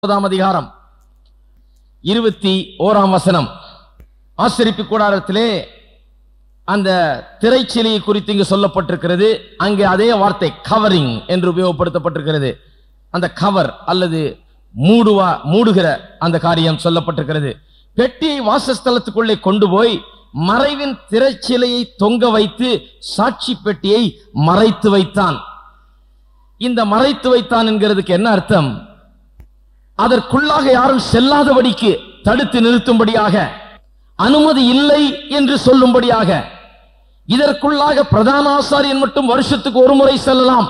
ஒன்பதாம் அதிகாரம் இருபத்தி ஓராம் வசனம் ஆசிரிப்பு கூடாரத்திலே அந்த திரைச்சிலையை குறித்து இங்கு சொல்லப்பட்டிருக்கிறது அங்கே அதே வார்த்தை கவரிங் என்று உபயோகப்படுத்தப்பட்டிருக்கிறது அந்த கவர் அல்லது மூடுவா மூடுகிற அந்த காரியம் சொல்லப்பட்டிருக்கிறது பெட்டியை வாசஸ்தலத்துக்குள்ளே கொண்டு போய் மறைவின் திரைச்சிலையை தொங்க வைத்து சாட்சி பெட்டியை மறைத்து வைத்தான் இந்த மறைத்து வைத்தான் என்கிறதுக்கு என்ன அர்த்தம் அதற்குள்ளாக யாரும் செல்லாதபடிக்கு தடுத்து நிறுத்தும்படியாக அனுமதி இல்லை என்று சொல்லும்படியாக இதற்குள்ளாக பிரதான ஆசாரியன் மட்டும் வருஷத்துக்கு ஒரு முறை செல்லலாம்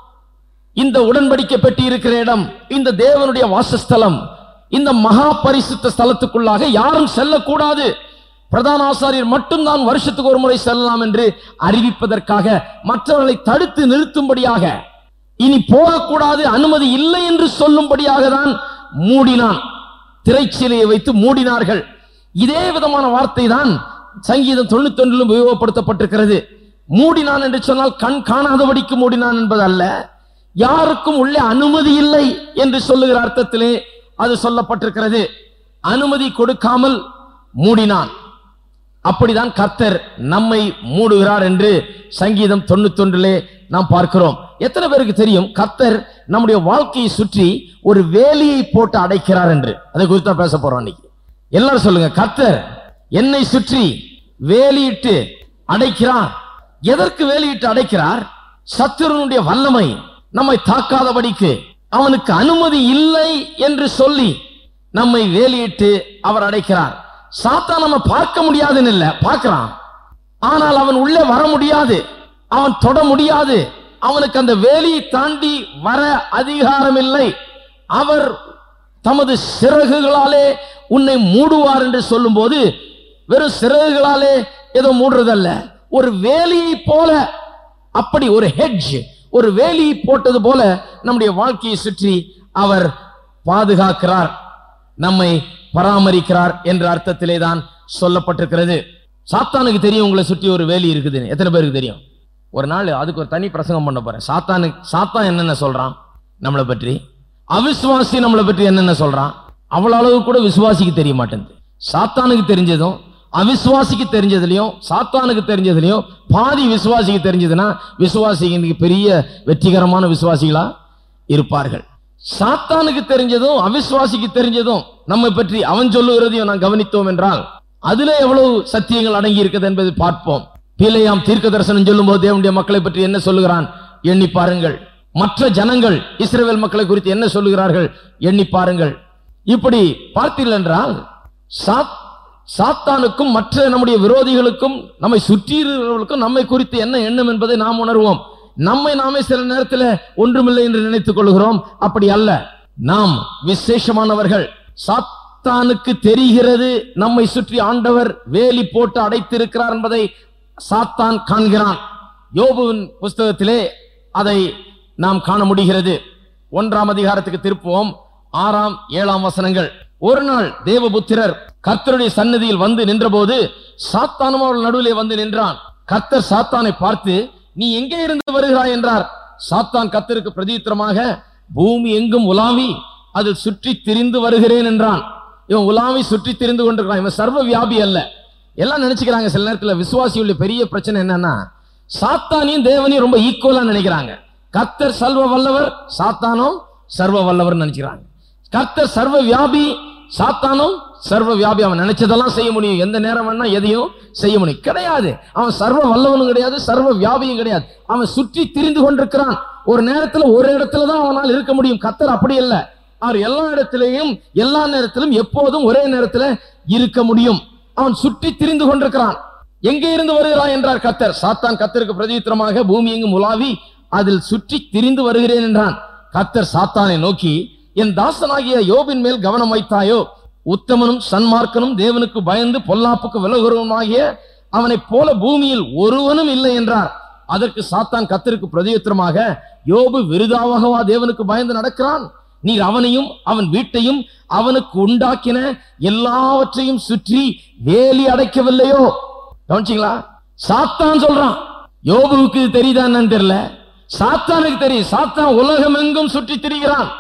இந்த உடன்படிக்கை பெட்டி இருக்கிற இடம் இந்த தேவனுடைய வாசஸ்தலம் இந்த மகா பரிசுத்த ஸ்தலத்துக்குள்ளாக யாரும் செல்லக்கூடாது பிரதான ஆசாரியர் மட்டும்தான் வருஷத்துக்கு ஒரு முறை செல்லலாம் என்று அறிவிப்பதற்காக மற்றவர்களை தடுத்து நிறுத்தும்படியாக இனி போகக்கூடாது அனுமதி இல்லை என்று சொல்லும்படியாக தான் மூடினான் திரைச்சீலையை வைத்து மூடினார்கள் இதே விதமான வார்த்தை தான் சங்கீதம் தொண்ணூத்தி ஒன்றிலும் உபயோகப்படுத்தப்பட்டிருக்கிறது மூடினான் என்று சொன்னால் கண் காணாதபடிக்கு மூடினான் என்பது அல்ல யாருக்கும் உள்ளே அனுமதி இல்லை என்று சொல்லுகிற அர்த்தத்திலே அது சொல்லப்பட்டிருக்கிறது அனுமதி கொடுக்காமல் மூடினான் அப்படிதான் கர்த்தர் நம்மை மூடுகிறார் என்று சங்கீதம் தொண்ணூத்தொன்றிலே நாம் பார்க்கிறோம் எத்தனை பேருக்கு தெரியும் கர்த்தர் நம்முடைய வாழ்க்கையை சுற்றி ஒரு வேலியை போட்டு அடைக்கிறார் என்று அதை குறித்து தான் பேச போறோம் இன்னைக்கு எல்லாரும் சொல்லுங்க கர்த்தர் என்னை சுற்றி வேலியிட்டு அடைக்கிறார் எதற்கு வேலியிட்டு அடைக்கிறார் சத்துருனுடைய வல்லமை நம்மை தாக்காதபடிக்கு அவனுக்கு அனுமதி இல்லை என்று சொல்லி நம்மை வேலியிட்டு அவர் அடைக்கிறார் சாத்தா நம்ம பார்க்க முடியாதுன்னு இல்ல பார்க்கிறான் ஆனால் அவன் உள்ளே வர முடியாது அவன் தொட முடியாது அவனுக்கு அந்த வேலியை தாண்டி வர அதிகாரம் இல்லை அவர் தமது சிறகுகளாலே உன்னை மூடுவார் என்று சொல்லும்போது வெறும் சிறகுகளாலே ஏதோ மூடுறதல்ல ஒரு வேலியை போல அப்படி ஒரு ஹெட்ஜ் ஒரு வேலியை போட்டது போல நம்முடைய வாழ்க்கையை சுற்றி அவர் பாதுகாக்கிறார் நம்மை பராமரிக்கிறார் என்ற அர்த்தத்திலே தான் சொல்லப்பட்டிருக்கிறது சாத்தானுக்கு தெரியும் உங்களை சுற்றி ஒரு வேலி இருக்குதுன்னு எத்தனை பேருக்கு தெரியும் ஒரு நாள் அதுக்கு ஒரு தனி பிரசங்கம் பண்ண போறேன் சாத்தானுக்கு சாத்தான் என்னென்ன சொல்றான் நம்மளை பற்றி அவிசுவாசி நம்மளை பற்றி என்னென்ன சொல்றான் அவ்வளவு அளவு கூட விசுவாசிக்கு தெரிய மாட்டேங்குது சாத்தானுக்கு தெரிஞ்சதும் அவிசுவாசிக்கு தெரிஞ்சதுலயும் சாத்தானுக்கு தெரிஞ்சதுலயும் பாதி விசுவாசிக்கு தெரிஞ்சதுன்னா விசுவாசிக்கு இன்னைக்கு பெரிய வெற்றிகரமான விசுவாசிகளா இருப்பார்கள் சாத்தானுக்கு தெரிஞ்சதும் அவிசுவாசிக்கு தெரிஞ்சதும் நம்மை பற்றி அவன் சொல்லுகிறதையும் நான் கவனித்தோம் என்றால் அதுல எவ்வளவு சத்தியங்கள் அடங்கி இருக்குது என்பதை பார்ப்போம் பீலையாம் தீர்க்க தரிசனம் சொல்லும் போது தேவனுடைய மக்களை பற்றி என்ன சொல்லுகிறான் எண்ணி பாருங்கள் மற்ற ஜனங்கள் இஸ்ரவேல் மக்களை குறித்து என்ன சொல்லுகிறார்கள் எண்ணி பாருங்கள் இப்படி பார்த்தீர்கள் என்றால் சாத் சாத்தானுக்கும் மற்ற நம்முடைய விரோதிகளுக்கும் நம்மை சுற்றியிருக்கிறவர்களுக்கும் நம்மை குறித்து என்ன எண்ணம் என்பதை நாம் உணர்வோம் நம்மை நாமே சில நேரத்தில் ஒன்றுமில்லை என்று நினைத்துக் கொள்கிறோம் அப்படி அல்ல நாம் விசேஷமானவர்கள் சாத்தானுக்கு தெரிகிறது நம்மை சுற்றி ஆண்டவர் வேலி போட்டு அடைத்திருக்கிறார் என்பதை சாத்தான் காண்கிறான் யோபுவின் புஸ்தகத்திலே அதை நாம் காண முடிகிறது ஒன்றாம் அதிகாரத்துக்கு திருப்புவோம் ஆறாம் ஏழாம் வசனங்கள் ஒரு நாள் தேவபுத்திரர் கர்த்தருடைய சன்னதியில் வந்து நின்றபோது சாத்தானும் அவர்கள் நடுவிலே வந்து நின்றான் கர்த்தர் சாத்தானை பார்த்து நீ எங்கே இருந்து வருகிறாய் என்றார் சாத்தான் கர்த்தருக்கு பிரதித்திரமாக பூமி எங்கும் உலாவி அதில் சுற்றி திரிந்து வருகிறேன் என்றான் இவன் உலாவி சுற்றி திரிந்து கொண்டிருக்கிறான் இவன் சர்வ வியாபி அல்ல எல்லாம் நினைச்சுக்கிறாங்க சில நேரத்தில் விசுவாசியுள்ள பெரிய பிரச்சனை என்னன்னா சாத்தானையும் தேவனையும் ரொம்ப ஈக்குவலா நினைக்கிறாங்க கர்த்தர் சர்வ வல்லவர் சாத்தானும் சர்வ வல்லவர் நினைக்கிறாங்க கர்த்தர் சர்வ வியாபி சாத்தானும் சர்வ வியாபி அவன் நினைச்சதெல்லாம் செய்ய முடியும் எந்த நேரம் வேணா எதையும் செய்ய முடியும் கிடையாது அவன் சர்வ வல்லவனும் கிடையாது சர்வ வியாபியும் கிடையாது அவன் சுற்றி திரிந்து கொண்டிருக்கிறான் ஒரு நேரத்துல ஒரு இடத்துல தான் அவனால் இருக்க முடியும் கர்த்தர் அப்படி இல்லை அவர் எல்லா இடத்திலையும் எல்லா நேரத்திலும் எப்போதும் ஒரே நேரத்துல இருக்க முடியும் அவன் சுற்றி திரிந்து கொண்டிருக்கிறான் எங்கே இருந்து வருகிறான் என்றார் கத்தர் சாத்தான் கத்தருக்கு பிரதித்திரமாக பூமி எங்கும் உலாவி அதில் சுற்றி திரிந்து வருகிறேன் என்றான் கத்தர் சாத்தானை நோக்கி என் தாசனாகிய யோபின் மேல் கவனம் வைத்தாயோ உத்தமனும் சன்மார்க்கனும் தேவனுக்கு பயந்து பொல்லாப்புக்கு விலகுறவனாகிய அவனைப் போல பூமியில் ஒருவனும் இல்லை என்றார் அதற்கு சாத்தான் கத்தருக்கு பிரதியுத்தரமாக யோபு விருதாவாகவா தேவனுக்கு பயந்து நடக்கிறான் நீர் அவனையும் அவன் வீட்டையும் அவனுக்கு உண்டாக்கின எல்லாவற்றையும் சுற்றி வேலி அடைக்கவில்லையோ கவனிச்சிங்களா சாத்தான் சொல்றான் யோபுவுக்கு இது தெரியுதா என்னன்னு தெரியல சாத்தானுக்கு தெரியும் சாத்தான் உலகம் எங்கும் சுற்றி திரிகிறான்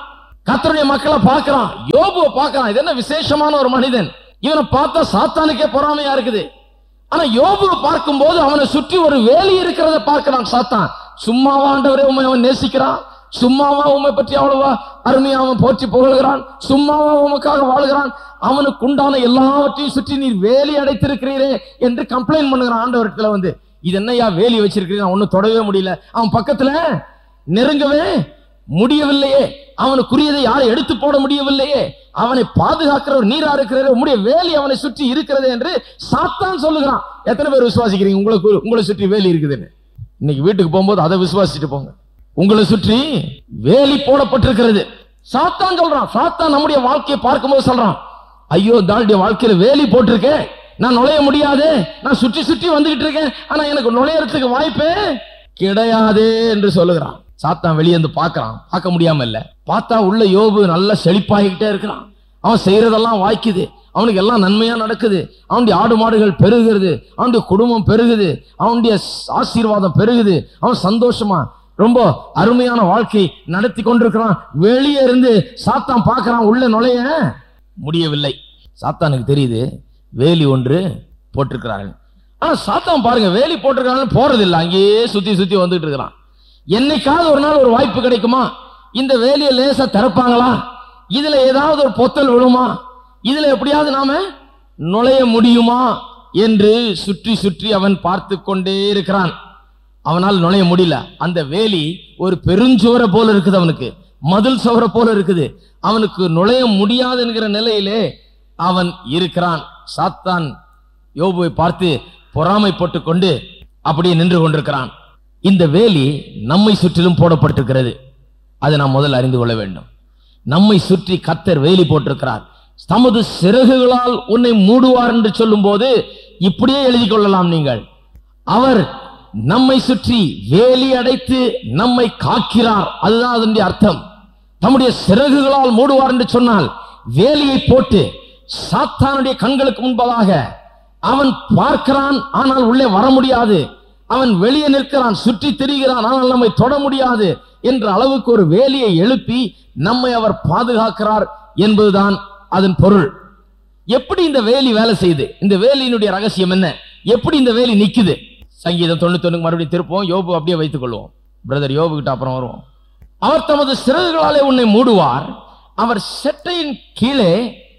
கர்த்தருடைய மக்களை பார்க்கறான் யோபுவை பார்க்கறான் இது என்ன விசேஷமான ஒரு மனிதன் இவனை பார்த்தா சாத்தானுக்கே பொறாமையா இருக்குது ஆனா யோபுவை பார்க்கும்போது அவனை சுற்றி ஒரு வேலி இருக்கிறத பார்க்கிறான் சாத்தான் சும்மாவா ஆண்டவரே உண்மை அவன் நேசிக்கிறான் சும்மாவா உண்மை பற்றி அவ்வளவா அருமையா அவன் போற்றி புகழ்கிறான் சும்மாவா உமக்காக வாழ்கிறான் அவனுக்கு உண்டான எல்லாவற்றையும் சுற்றி நீர் வேலி அடைத்திருக்கிறீரே என்று கம்ப்ளைண்ட் பண்ணுகிறான் ஆண்டவர்கிட்ட வந்து இது என்னையா வேலி வச்சிருக்கிறீங்க நான் ஒன்னும் தொடவே முடியல அவன் பக்கத்துல நெருங்கவே முடியவில்லையே அவனுக்குரியதை யாரை எடுத்து போட முடியவில்லையே அவனை பாதுகாக்கிறவர் நீரா இருக்கிறார் உம்முடைய வேலி அவனை சுற்றி இருக்கிறது என்று சாத்தான் சொல்லுகிறான் எத்தனை பேர் விசுவாசிக்கிறீங்க உங்களுக்கு உங்களை சுற்றி வேலி இருக்குதுன்னு இன்னைக்கு வீட்டுக்கு போகும்போது அதை விசுவாசிச்சுட்டு போங்க உங்களை சுற்றி வேலி போடப்பட்டிருக்கிறது சாத்தான் சொல்றான் சாத்தான் நம்முடைய வாழ்க்கையை பார்க்கும்போது சொல்றான் ஐயோ தாளுடைய வாழ்க்கையில வேலி போட்டிருக்கேன் நான் நுழைய முடியாது நான் சுற்றி சுற்றி வந்துகிட்டு இருக்கேன் ஆனா எனக்கு நுழையறதுக்கு வாய்ப்பே கிடையாது என்று சொல்லுகிறான் சாத்தான் வெளியே வந்து பார்க்கறான் பார்க்க முடியாம இல்ல பார்த்தா உள்ள யோபு நல்லா செழிப்பாகிக்கிட்டே இருக்கிறான் அவன் செய்யறதெல்லாம் வாய்க்குது அவனுக்கு எல்லாம் நன்மையா நடக்குது அவனுடைய ஆடு மாடுகள் பெருகிறது அவனுடைய குடும்பம் பெருகுது அவனுடைய ஆசீர்வாதம் பெருகுது அவன் சந்தோஷமா ரொம்ப அருமையான வாழ்க்கை நடத்தி கொண்டிருக்கிறான் வெளியே இருந்து சாத்தான் பார்க்கறான் உள்ள நுழைய முடியவில்லை சாத்தானுக்கு தெரியுது வேலி ஒன்று போட்டிருக்கிறார்கள் ஆனா சாத்தான் பாருங்க வேலி போட்டிருக்காங்கன்னு போறது இல்லை அங்கேயே சுத்தி சுத்தி வந்துட்டு இருக்கிறான் என்னைக்காவது ஒரு நாள் ஒரு வாய்ப்பு கிடைக்குமா இந்த வேலியை லேசா திறப்பாங்களா இதுல ஏதாவது ஒரு பொத்தல் விழுமா இதுல எப்படியாவது நாம நுழைய முடியுமா என்று சுற்றி சுற்றி அவன் பார்த்து கொண்டே இருக்கிறான் அவனால் நுழைய முடியல அந்த வேலி ஒரு பெருஞ்சுவரை போல இருக்குது அவனுக்கு மதில் சுவரை போல இருக்குது அவனுக்கு நுழைய முடியாது என்கிற நிலையிலே அவன் இருக்கிறான் சாத்தான் யோபுவை பார்த்து பொறாமைப்பட்டு கொண்டு அப்படியே நின்று கொண்டிருக்கிறான் இந்த வேலி நம்மை சுற்றிலும் போடப்பட்டிருக்கிறது அதை நாம் முதல்ல அறிந்து கொள்ள வேண்டும் நம்மை சுற்றி கத்தர் வேலி போட்டிருக்கிறார் தமது சிறகுகளால் உன்னை மூடுவார் என்று சொல்லும்போது இப்படியே எழுதி கொள்ளலாம் நீங்கள் அவர் நம்மை சுற்றி வேலி அடைத்து நம்மை காக்கிறார் அதுதான் அதனுடைய அர்த்தம் தம்முடைய சிறகுகளால் மூடுவார் என்று சொன்னால் வேலியை போட்டு சாத்தானுடைய கண்களுக்கு முன்பதாக அவன் பார்க்கிறான் ஆனால் உள்ளே வர முடியாது அவன் வெளியே நிற்கிறான் சுற்றி திரிகிறான் ஆனால் நம்மை தொட முடியாது என்ற அளவுக்கு ஒரு வேலியை எழுப்பி நம்மை அவர் பாதுகாக்கிறார் என்பதுதான் அதன் பொருள் எப்படி இந்த வேலி வேலை செய்யுது இந்த வேலியினுடைய ரகசியம் என்ன எப்படி இந்த வேலி நிக்குது சங்கீதம் தொண்ணூத்தொன்னு மறுபடியும் திருப்போம் யோபு அப்படியே வைத்துக் கொள்வோம் பிரதர் யோபு கிட்ட அப்புறம் வருவோம் அவர் தமது சிறகுகளாலே உன்னை மூடுவார் அவர் செட்டையின் கீழே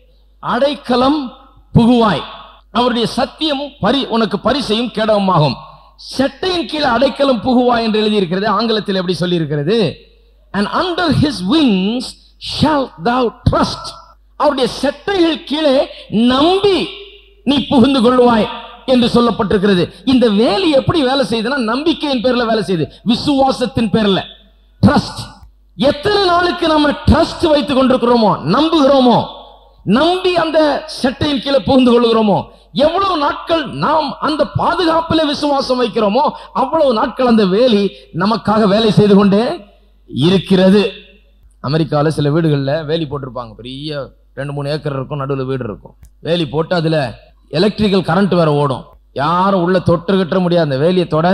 அடைக்கலம் புகுவாய் அவருடைய சத்தியமும் பரி உனக்கு பரிசையும் கேடவுமாகும் செட்டையின் கீழே அடைக்கலம் புகுவாய் என்று எழுதியிருக்கிறது ஆங்கிலத்தில் எப்படி சொல்லி இருக்கிறது and under his wings shalt thou trust அவருடைய செட்டைகள் கீழே நம்பி நீ புகுந்து கொள்வாய் என்று சொல்லப்பட்டிருக்கிறது இந்த வேலி எப்படி வேலை செய்யுதுன்னா நம்பிக்கையின் பேர்ல வேலை செய்யுது விசுவாசத்தின் பேர்ல ட்ரஸ்ட் எத்தனை நாளுக்கு நம்ம ட்ரஸ்ட் வைத்துக் கொண்டிருக்கிறோமோ நம்புகிறோமோ நம்பி அந்த செட்டையின் கீழே புகுந்து கொள்கிறோமோ எவ்வளவு நாட்கள் நாம் அந்த பாதுகாப்பில் விசுவாசம் வைக்கிறோமோ அவ்வளவு நாட்கள் அந்த வேலி நமக்காக வேலை செய்து கொண்டே இருக்கிறது அமெரிக்கால சில வீடுகள்ல வேலி போட்டிருப்பாங்க பெரிய ரெண்டு மூணு ஏக்கர் இருக்கும் நடுவில் வீடு இருக்கும் வேலி போட்டு அதுல எலக்ட்ரிக்கல் கரண்ட் வேற ஓடும் யாரும் உள்ள தொட்டு கட்ட முடியாது அந்த வேலியை தொட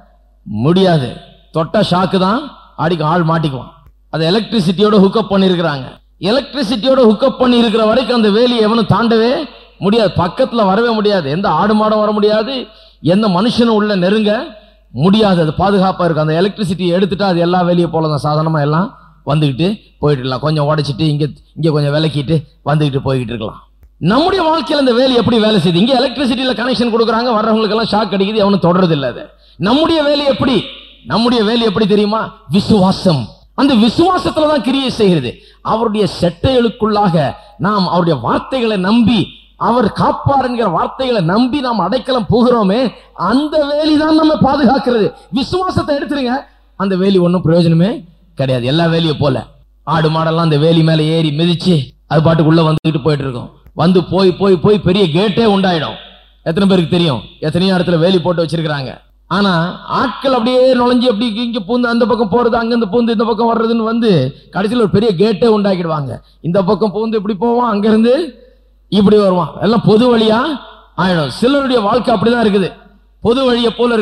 முடியாது தொட்டா ஷாக்கு தான் அடிக்கும் ஆள் மாட்டிக்குவான் அதை எலக்ட்ரிசிட்டியோட ஹுக்கப் பண்ணியிருக்கிறாங்க எலக்ட்ரிசிட்டியோட ஹுக்கப் பண்ணி இருக்கிற வரைக்கும் அந்த வேலியை எவனும் தாண்டவே முடியாது பக்கத்துல வரவே முடியாது எந்த ஆடு மாடும் வர முடியாது எந்த மனுஷனும் உள்ள நெருங்க முடியாது அது பாதுகாப்பா இருக்கும் அந்த எலக்ட்ரிசிட்டி எடுத்துட்டா அது எல்லா வேலையை போல தான் சாதாரணமா எல்லாம் வந்துக்கிட்டு போயிட்டு இருக்கலாம் கொஞ்சம் உடைச்சிட்டு இங்க இங்க கொஞ்சம் விலக்கிட்டு வந்துக்கிட்டு போய்கிட்டு இருக்கலாம் நம்முடைய வாழ்க்கையில இந்த வேலை எப்படி வேலை செய்யுது இங்க எலக்ட்ரிசிட்டியில கனெக்ஷன் கொடுக்குறாங்க வர்றவங்களுக்கு எல்லாம் ஷாக் அடிக்குது அவனும் தொடர்றது இல்ல அது நம்முடைய வேலை எப்படி நம்முடைய வேலை எப்படி தெரியுமா விசுவாசம் அந்த விசுவாசத்துல தான் கிரியை செய்கிறது அவருடைய செட்டைகளுக்குள்ளாக நாம் அவருடைய வார்த்தைகளை நம்பி அவர் காப்பார் என்கிற வார்த்தைகளை நம்பி நாம் அடைக்கலம் போகிறோமே அந்த வேலி தான் நம்ம பாதுகாக்கிறது விசுவாசத்தை எடுத்துருங்க அந்த வேலி ஒன்றும் பிரயோஜனமே கிடையாது எல்லா வேலியை போல ஆடு மாடெல்லாம் அந்த வேலி மேல ஏறி மிதிச்சு அது பாட்டுக்குள்ள வந்துகிட்டு போயிட்டு இருக்கும் வந்து போய் போய் போய் பெரிய கேட்டே உண்டாயிடும் எத்தனை பேருக்கு தெரியும் எத்தனையோ இடத்துல வேலி போட்டு வச்சிருக்கிறாங்க ஆனா ஆட்கள் அப்படியே நுழைஞ்சு அப்படி இங்க பூந்து அந்த பக்கம் போறது அங்கிருந்து பூந்து இந்த பக்கம் வர்றதுன்னு வந்து கடைசியில் ஒரு பெரிய கேட்டே உண்டாக்கிடுவாங்க இந்த பக்கம் பூந்து இப்படி போவான் அங்கிருந்து இப்படி வருவான் எல்லாம் பொது வழியா ஆயிடும் சிலருடைய வாழ்க்கை அப்படிதான் இருக்குது பொது வழியை போல இருக்குது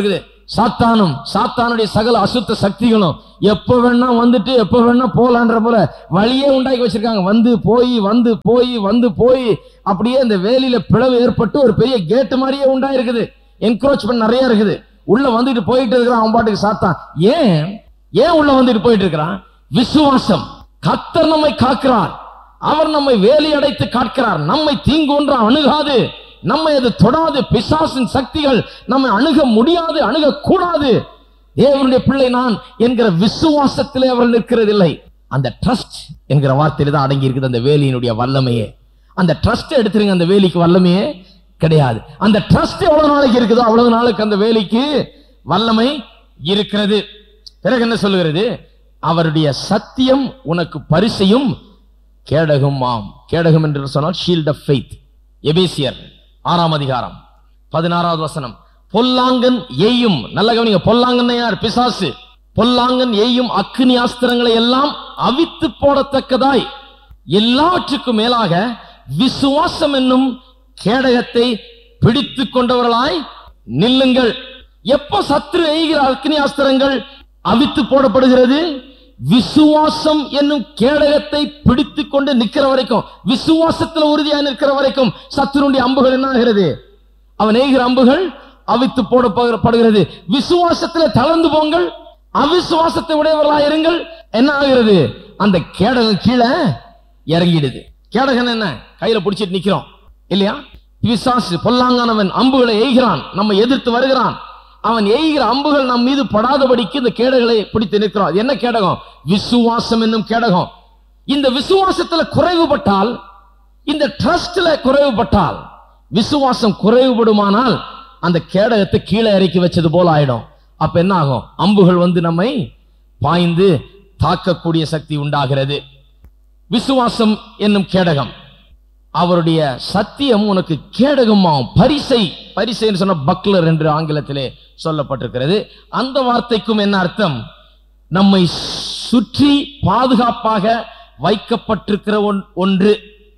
சாத்தானும் சாத்தானுடைய சகல அசுத்த சக்திகளும் எப்ப வேணா வந்துட்டு எப்ப வேணா போலான்ற போல வழியே உண்டாக்கி வச்சிருக்காங்க வந்து போய் வந்து போய் வந்து போய் அப்படியே அந்த வேலியில பிளவு ஏற்பட்டு ஒரு பெரிய கேட் மாதிரியே உண்டாயிருக்குது என்க்ரோச்மெண்ட் நிறைய இருக்குது உள்ள வந்துட்டு போயிட்டு இருக்கிறான் அவன் பாட்டுக்கு சாத்தான் ஏன் ஏன் உள்ள வந்துட்டு போயிட்டு இருக்கிறான் விசுவாசம் கத்தர் நம்மை காக்கிறார் அவர் நம்மை வேலி அடைத்து காக்கிறார் நம்மை தீங்கு ஒன்று அணுகாது நம்மை அது தொடாது பிசாசின் சக்திகள் நம்மை அணுக முடியாது அணுக கூடாது தேவனுடைய பிள்ளை நான் என்கிற விசுவாசத்திலே அவர் நிற்கிறதில்லை அந்த ட்ரஸ்ட் என்கிற வார்த்தையில தான் அடங்கி இருக்குது அந்த வேலியினுடைய வல்லமையே அந்த ட்ரஸ்ட் எடுத்துருங்க அந்த வேலிக்கு வல்லமையே கிடையாது அந்த ட்ரஸ்ட் எவ்வளவு நாளைக்கு இருக்குதோ அவ்வளவு நாளுக்கு அந்த வேலிக்கு வல்லமை இருக்கிறது பிறகு என்ன சொல்லுகிறது அவருடைய சத்தியம் உனக்கு பரிசையும் கேடகம் ஆம் கேடகம் என்று சொன்னால் ஷீல்ட் ஆஃப் ஃபெய்த் எபேசியர் ஆறாம் அதிகாரம் பதினாறாவது வசனம் பொல்லாங்கன் எய்யும் நல்ல கவனிங்க பொல்லாங்கன் யார் பிசாசு பொல்லாங்கன் எய்யும் அக்னி அஸ்திரங்களை எல்லாம் அவித்து போடத்தக்கதாய் எல்லாவற்றுக்கும் மேலாக விசுவாசம் என்னும் கேடகத்தை பிடித்துக் கொண்டவர்களாய் நில்லுங்கள் எப்போ சத்ரு எய்கிற அக்னி அஸ்திரங்கள் அவித்து போடப்படுகிறது விசுவாசம் என்னும் கேடகத்தை பிடித்துக் கொண்டு நிற்கிற வரைக்கும் விசுவாசத்துல உறுதியா நிற்கிற வரைக்கும் சத்துருடைய அம்புகள் என்ன ஆகிறது அவன் எய்கிற அம்புகள் அவித்து போடப்படுகிறது விசுவாசத்துல தளர்ந்து போங்கள் அவிசுவாசத்தை உடையவர்களா இருங்கள் என்ன ஆகிறது அந்த கேடகம் கீழே இறங்கிடுது கேடகம் என்ன கையில பிடிச்சிட்டு நிக்கிறோம் இல்லையா விசாசு பொல்லாங்கானவன் அம்புகளை எய்கிறான் நம்ம எதிர்த்து வருகிறான் அவன் எய்கிற அம்புகள் நம் மீது படாதபடிக்கு இந்த கேடகளை பிடித்து நிற்கிறோம் அது என்ன கேடகம் விசுவாசம் என்னும் கேடகம் இந்த விசுவாசத்துல குறைவுபட்டால் இந்த ட்ரஸ்ட்ல குறைவுபட்டால் விசுவாசம் குறைவுபடுமானால் அந்த கேடகத்தை கீழே இறக்கி வச்சது போல ஆயிடும் அப்ப என்ன ஆகும் அம்புகள் வந்து நம்மை பாய்ந்து தாக்கக்கூடிய சக்தி உண்டாகிறது விசுவாசம் என்னும் கேடகம் அவருடைய சத்தியம் உனக்கு கேடகமாம் பரிசை பரிசைன்னு சொன்ன பக்லர் என்று ஆங்கிலத்திலே சொல்லப்பட்டிருக்கிறது அந்த வார்த்தைக்கும் என்ன அர்த்தம் நம்மை சுற்றி பாதுகாப்பாக வைக்கப்பட்டிருக்கிற ஒன்- ஒன்று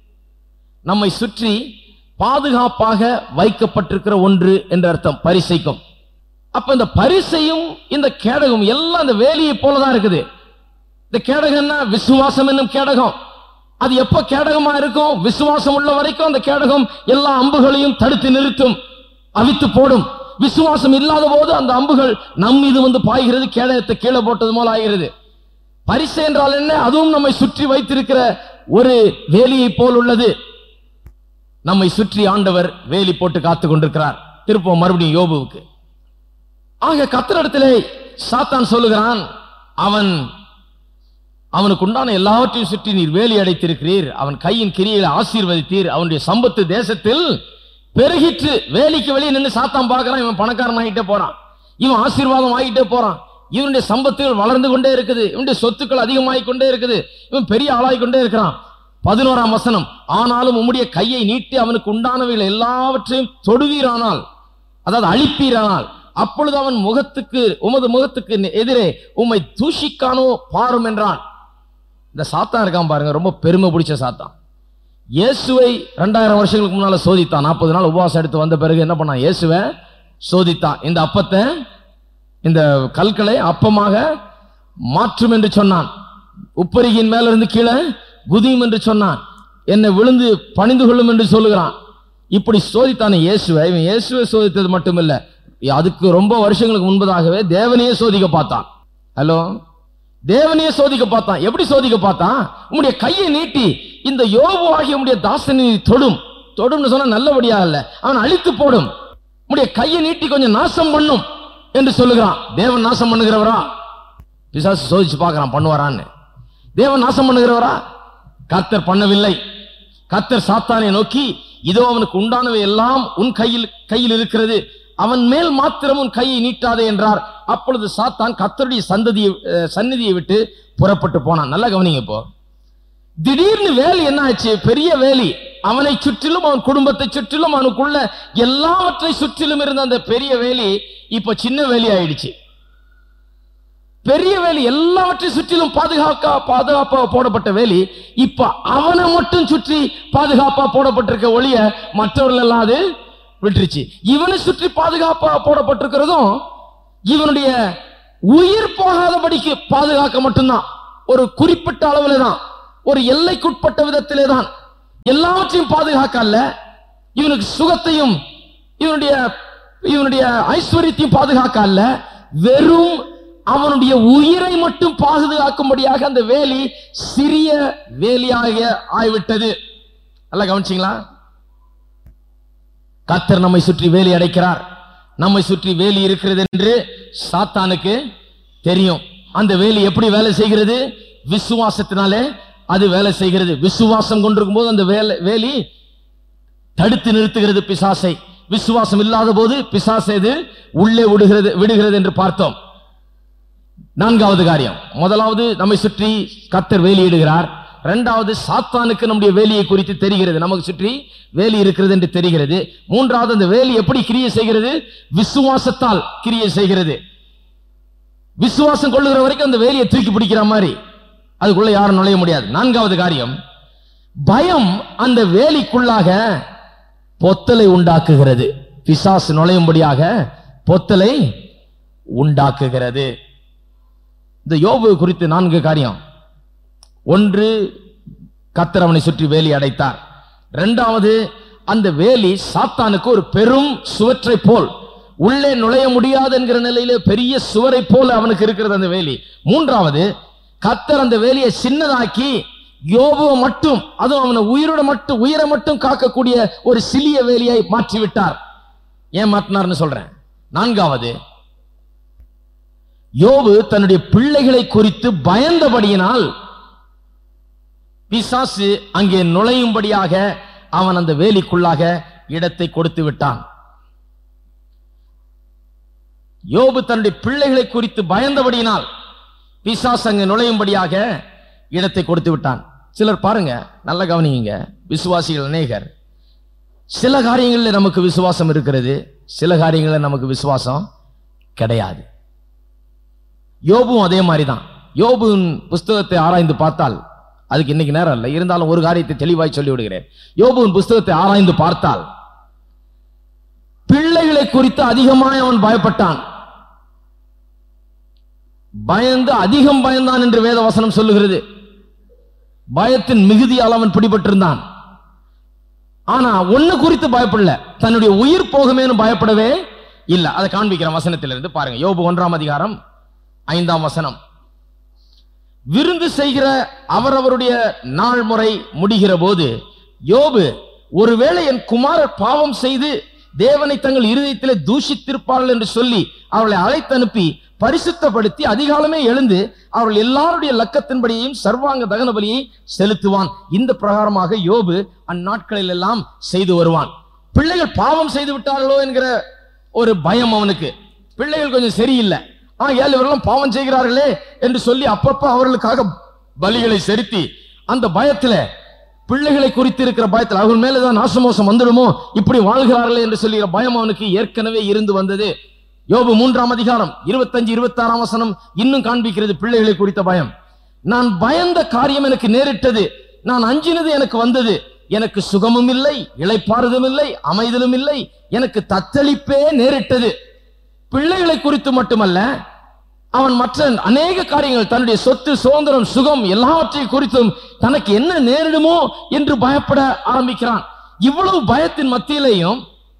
நம்மை சுற்றி பாதுகாப்பாக வைக்கப்பட்டிருக்கிற ஒன்று என்ற அர்த்தம் பரிசைக்கும் அப்ப இந்த பரிசையும் இந்த கேடகம் எல்லாம் இந்த வேலியை போலதான் இருக்குது இந்த கேடகம்னா விசுவாசம் என்னும் கேடகம் அது எப்ப கேடகமா இருக்கும் விசுவாசம் உள்ள வரைக்கும் அந்த கேடகம் எல்லா அம்புகளையும் தடுத்து நிறுத்தும் அவித்து போடும் விசுவாசம் இல்லாத போது அந்த அம்புகள் நம் மீது வந்து பாய்கிறது கேடகத்தை கீழே போட்டது போல ஆகிறது பரிசு என்றால் என்ன அதுவும் நம்மை சுற்றி வைத்திருக்கிற ஒரு வேலியை போல் உள்ளது நம்மை சுற்றி ஆண்டவர் வேலி போட்டு காத்துக் கொண்டிருக்கிறார் திருப்போம் மறுபடியும் யோபுவுக்கு ஆக கத்திரிடத்திலே சாத்தான் சொல்லுகிறான் அவன் அவனுக்கு உண்டான எல்லாவற்றையும் சுற்றி நீர் வேலி அடைத்திருக்கிறீர் அவன் கையின் கிரியை ஆசீர்வதித்தீர் அவனுடைய சம்பத்து தேசத்தில் பெருகிற்று வேலிக்கு வெளியே நின்று சாத்தான் பார்க்கறான் இவன் பணக்காரன் ஆகிட்டே போறான் இவன் ஆசீர்வாதம் ஆகிட்டே போறான் இவனுடைய சம்பத்துகள் வளர்ந்து கொண்டே இருக்குது இவனுடைய சொத்துக்கள் அதிகமாகிக் கொண்டே இருக்குது இவன் பெரிய ஆளாகிக் கொண்டே இருக்கிறான் பதினோராம் வசனம் ஆனாலும் உம்முடைய கையை நீட்டி அவனுக்கு உண்டானவைகள் எல்லாவற்றையும் தொடுவீரானால் அதாவது அழிப்பீரானால் அப்பொழுது அவன் முகத்துக்கு உமது முகத்துக்கு எதிரே உம்மை தூஷிக்கானோ பாரும் என்றான் இந்த சாத்தான் இருக்கான் பாருங்க ரொம்ப பெருமை பிடிச்ச சாத்தான் இயேசுவை ரெண்டாயிரம் வருஷங்களுக்கு முன்னால சோதித்தான் நாற்பது நாள் உபவாசம் எடுத்து வந்த பிறகு என்ன பண்ணான் இயேசுவை சோதித்தான் இந்த அப்பத்தை இந்த கற்களை அப்பமாக மாற்றும் என்று சொன்னான் உப்பரிகின் மேல இருந்து கீழே குதியும் என்று சொன்னான் என்னை விழுந்து பணிந்து கொள்ளும் என்று சொல்லுகிறான் இப்படி சோதித்தானே இயேசுவை இவன் இயேசுவை சோதித்தது மட்டுமில்ல அதுக்கு ரொம்ப வருஷங்களுக்கு முன்பதாகவே தேவனையே சோதிக்க பார்த்தான் ஹலோ தேவனையே சோதிக்க பார்த்தான் எப்படி சோதிக்க பார்த்தான் உம்முடைய கையை நீட்டி இந்த யோபு ஆகிய உம்முடைய தாசனை தொடும் தொடும்னு சொன்னா நல்லபடியா இல்ல அவன் அழித்து போடும் உம்முடைய கையை நீட்டி கொஞ்சம் நாசம் பண்ணும் என்று சொல்லுகிறான் தேவன் நாசம் பண்ணுகிறவரா பிசாசு சோதிச்சு பார்க்கறான் பண்ணுவாரான்னு தேவன் நாசம் பண்ணுகிறவரா கர்த்தர் பண்ணவில்லை கர்த்தர் சாத்தானை நோக்கி இதோ அவனுக்கு உண்டானவை எல்லாம் உன் கையில் கையில் இருக்கிறது அவன் மேல் மாத்திரம் உன் கையை நீட்டாதே என்றார் அப்பொழுது சாத்தான் கர்த்தருடைய சந்ததியை அஹ், சந்நிதியை விட்டு புறப்பட்டு போனான் நல்லா கவனிங்க இப்போ திடீர்னு வேலி என்ன ஆச்சு பெரிய வேலி அவனை சுற்றிலும் அவன் குடும்பத்தை சுற்றிலும் அவனுக்குள்ள எல்லாவற்றை சுற்றிலும் இருந்த அந்த பெரிய வேலி இப்ப சின்ன வேலி ஆயிடுச்சு பெரிய வேலி எல்லாவற்றையும் சுற்றிலும் பாதுகாக்க பாதுகாப்பா போடப்பட்ட வேலி இப்ப அவனை மட்டும் சுற்றி பாதுகாப்பா போடப்பட்டிருக்க ஒளிய மற்றவர்கள் எல்லாம் அது விட்டுருச்சு இவனை சுற்றி பாதுகாப்பா போடப்பட்டிருக்கிறதும் இவனுடைய உயிர் போகாதபடிக்கு பாதுகாக்க மட்டும்தான் ஒரு குறிப்பிட்ட அளவுல தான் ஒரு எல்லைக்குட்பட்ட விதத்திலே தான் எல்லாவற்றையும் பாதுகாக்க அல்ல இவனுக்கு சுகத்தையும் இவனுடைய இவனுடைய ஐஸ்வர்யத்தையும் பாதுகாக்க அல்ல வெறும் அவனுடைய உயிரை மட்டும் பாதுகாக்கும்படியாக அந்த வேலி சிறிய வேலியாக ஆய்விட்டது நல்லா கவனிச்சிங்களா கத்தர் நம்மை சுற்றி வேலி அடைக்கிறார் நம்மை சுற்றி வேலி இருக்கிறது என்று சாத்தானுக்கு தெரியும் அந்த வேலி எப்படி வேலை செய்கிறது விசுவாசத்தினாலே அது வேலை செய்கிறது விசுவாசம் கொண்டிருக்கும் போது அந்த வேலை வேலி தடுத்து நிறுத்துகிறது பிசாசை விசுவாசம் இல்லாத போது பிசாசை இது உள்ளே விடுகிறது விடுகிறது என்று பார்த்தோம் நான்காவது காரியம் முதலாவது நம்மை சுற்றி கத்தர் வேலியிடுகிறார் இரண்டாவது சாத்தானுக்கு நம்முடைய வேலியை குறித்து தெரிகிறது நமக்கு சுற்றி வேலி இருக்கிறது என்று தெரிகிறது மூன்றாவது அந்த வேலி எப்படி கிரியை செய்கிறது விசுவாசத்தால் கிரியை செய்கிறது விசுவாசம் கொள்ளுகிற வரைக்கும் அந்த வேலியை தூக்கி பிடிக்கிற மாதிரி அதுக்குள்ள யாரும் நுழைய முடியாது நான்காவது காரியம் பயம் அந்த வேலிக்குள்ளாக பொத்தலை உண்டாக்குகிறது பிசாசு நுழையும்படியாக பொத்தலை உண்டாக்குகிறது இந்த யோபு குறித்து நான்கு காரியம் ஒன்று கத்தர் அவனை சுற்றி வேலி அடைத்தார் இரண்டாவது அந்த வேலி சாத்தானுக்கு ஒரு பெரும் சுவற்றை போல் உள்ளே நுழைய முடியாது என்கிற நிலையிலே பெரிய சுவரை போல அவனுக்கு இருக்கிறது அந்த வேலி மூன்றாவது கத்தர் அந்த வேலியை சின்னதாக்கி யோபுவை மட்டும் அதுவும் அவனை உயிரோட மட்டும் உயிரை மட்டும் காக்கக்கூடிய ஒரு சிறிய வேலியை மாற்றி விட்டார் ஏன் மாற்றினார்னு சொல்றேன் நான்காவது யோபு தன்னுடைய பிள்ளைகளை குறித்து பயந்தபடியினால் பிசாசு அங்கே நுழையும்படியாக அவன் அந்த வேலிக்குள்ளாக இடத்தை கொடுத்து விட்டான் யோபு தன்னுடைய பிள்ளைகளை குறித்து பயந்தபடியினால் பிசாசு அங்கே நுழையும்படியாக இடத்தை கொடுத்து விட்டான் சிலர் பாருங்க நல்ல கவனிங்க விசுவாசிகள் அநேகர் சில காரியங்களில் நமக்கு விசுவாசம் இருக்கிறது சில காரியங்களில் நமக்கு விசுவாசம் கிடையாது யோபும் அதே மாதிரி தான் யோபுவின் புஸ்தகத்தை ஆராய்ந்து பார்த்தால் அதுக்கு இன்னைக்கு நேரம் இல்லை இருந்தாலும் ஒரு காரியத்தை தெளிவாய் சொல்லி விடுகிறேன் யோபுவின் புஸ்தகத்தை ஆராய்ந்து பார்த்தால் பிள்ளைகளை குறித்து அதிகமாய் அவன் பயப்பட்டான் பயந்து அதிகம் பயந்தான் என்று வேத வசனம் சொல்லுகிறது பயத்தின் மிகுதியால் அவன் பிடிபட்டிருந்தான் ஆனா ஒண்ணு குறித்து பயப்படல தன்னுடைய உயிர் போகுமேனு பயப்படவே இல்ல அதை காண்பிக்கிற வசனத்திலிருந்து பாருங்க யோபு ஒன்றாம் அதிகாரம் ஐந்தாம் வசனம் விருந்து செய்கிற அவரவருடைய நாள் முறை முடிகிற போது யோபு ஒருவேளை என் குமாரர் பாவம் செய்து தேவனை தங்கள் இருதயத்திலே தூஷித்திருப்பார்கள் என்று சொல்லி அவர்களை அழைத்து அனுப்பி பரிசுத்தப்படுத்தி அதிகாலமே எழுந்து அவர்கள் எல்லாருடைய லக்கத்தின்படியையும் சர்வாங்க தகன பலியை செலுத்துவான் இந்த பிரகாரமாக யோபு அந்நாட்களில் எல்லாம் செய்து வருவான் பிள்ளைகள் பாவம் செய்து விட்டார்களோ என்கிற ஒரு பயம் அவனுக்கு பிள்ளைகள் கொஞ்சம் சரியில்லை ஆ ஏழு இவரெல்லாம் பாவம் செய்கிறார்களே என்று சொல்லி அப்பப்ப அவர்களுக்காக பலிகளை செலுத்தி அந்த பயத்துல பிள்ளைகளை குறித்து இருக்கிற பயத்தில் அவர்கள் மேலதான் நாசமோசம் வந்துடுமோ இப்படி வாழ்கிறார்களே என்று சொல்லுகிற பயம் அவனுக்கு ஏற்கனவே இருந்து வந்தது யோபு மூன்றாம் அதிகாரம் இருபத்தஞ்சு இருபத்தி ஆறாம் வசனம் இன்னும் காண்பிக்கிறது பிள்ளைகளை குறித்த பயம் நான் பயந்த காரியம் எனக்கு நேரிட்டது நான் அஞ்சினது எனக்கு வந்தது எனக்கு சுகமும் இல்லை இளைப்பாறுதலும் இல்லை அமைதலும் இல்லை எனக்கு தத்தளிப்பே நேரிட்டது பிள்ளைகளை குறித்து மட்டுமல்ல அவன் மற்ற அநேக காரியங்கள் தன்னுடைய சொத்து சுதந்திரம் சுகம் எல்லாவற்றையும் குறித்தும் தனக்கு என்ன நேரிடுமோ என்று பயப்பட ஆரம்பிக்கிறான் இவ்வளவு பயத்தின் மத்தியிலேயும்